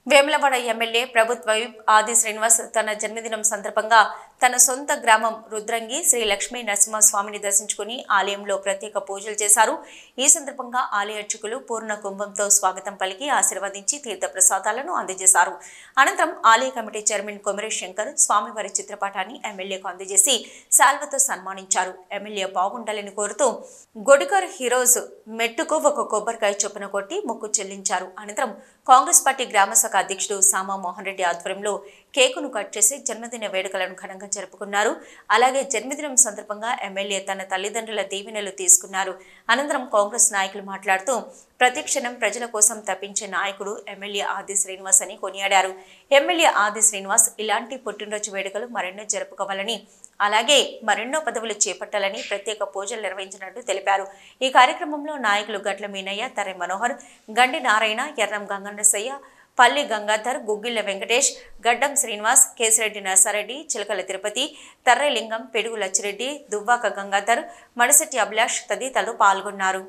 Vemulawada MLA ప్రభుత్వ whip ఆది శ్రీనివాస్ తన జన్మదినం సందర్భంగా తన సొంత గ్రామం రుద్రంగి శ్రీ లక్ష్మీ నరసింహస్వామిని దర్శించుకుని ఆలయంలో ప్రత్యేక పూజలు చేశారు ఈ సందర్భంగా ఆలయ అర్చకులు పూర్ణ కుంభంతో స్వాగతం పలికి ఆశీర్వదించి తీర్థ ప్రసాదాలను అందజేశారు అనంతరం ఆలయ కమిటీ చైర్మన్ కొమిరి శంకర్ స్వామివారి చిత్రపటాన్ని ఎమ్మెల్యేకు అందజేసి శాల్వతో సన్మానించారు ఎమ్మెల్యే బాగుండాలని కోరుతూ గొడికర్ హీరోస్ మెట్టుకు ఒక కొబ్బరికాయ చొప్పున కొట్టి మొక్కు చెల్లించారు అనంతరం కాంగ్రెస్ పార్టీ గ్రామ శాఖ అధ్యక్షుడు సామా మోహన్ రెడ్డి ఆధ్వర్యంలో కేకును కట్ చేసి జన్మదిన వేడుకలను ఘనంగా జరుపుకున్నారు అలాగే జన్మదినం సందర్భంగా ఎమ్మెల్యే తన తల్లిదండ్రుల దీవెనలు తీసుకున్నారు అనంతరం కాంగ్రెస్ నాయకులు మాట్లాడుతూ ప్రతిక్షణం ప్రజల కోసం తప్పించే నాయకుడు ఎమ్మెల్యే ఆది శ్రీనివాస్ అని కొనియాడారు ఎమ్మెల్యే ఆది శ్రీనివాస్ ఇలాంటి పుట్టినరోజు వేడుకలు మరెన్నో జరుపుకోవాలని అలాగే మరెన్నో పదవులు చేపట్టాలని ప్రత్యేక పూజలు నిర్వహించినట్టు తెలిపారు ఈ కార్యక్రమంలో నాయకులు గట్ల మీనయ్య తరె మనోహర్ గండి నారాయణ ఎర్రం గంగన్నసయ్య పల్లి గంగాధర్ గుగ్గిళ్ల వెంకటేష్ గడ్డం శ్రీనివాస్ కేసిరెడ్డి నర్సారెడ్డి చిలకల తిరుపతి తర్రెలింగం పెడుగు లచ్చిరెడ్డి దువ్వాక గంగాధర్ మడిశెట్టి అభిలాష్ తదితరులు పాల్గొన్నారు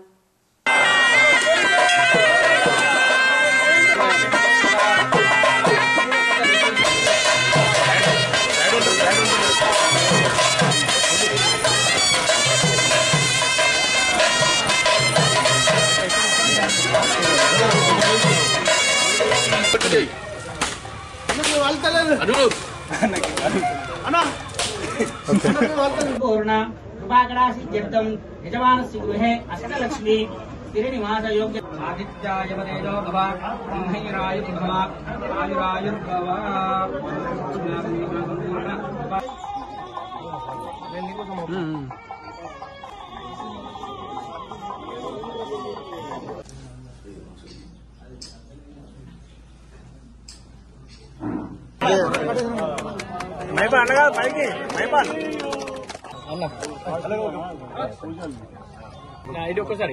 పూర్ణ కృపాకడాసి జప్తం యజమానస్య గృహే అష్టలక్ష్మి స్థిరనివాస యోగ్య ఆదిత్యాయ వదేజో భవ బ్రహ్మైరాయు భవ ఆయురాయుర్భవ మైపాల్ అన్నగా పైకి మైపాల్ ఇది ఒక్కసారి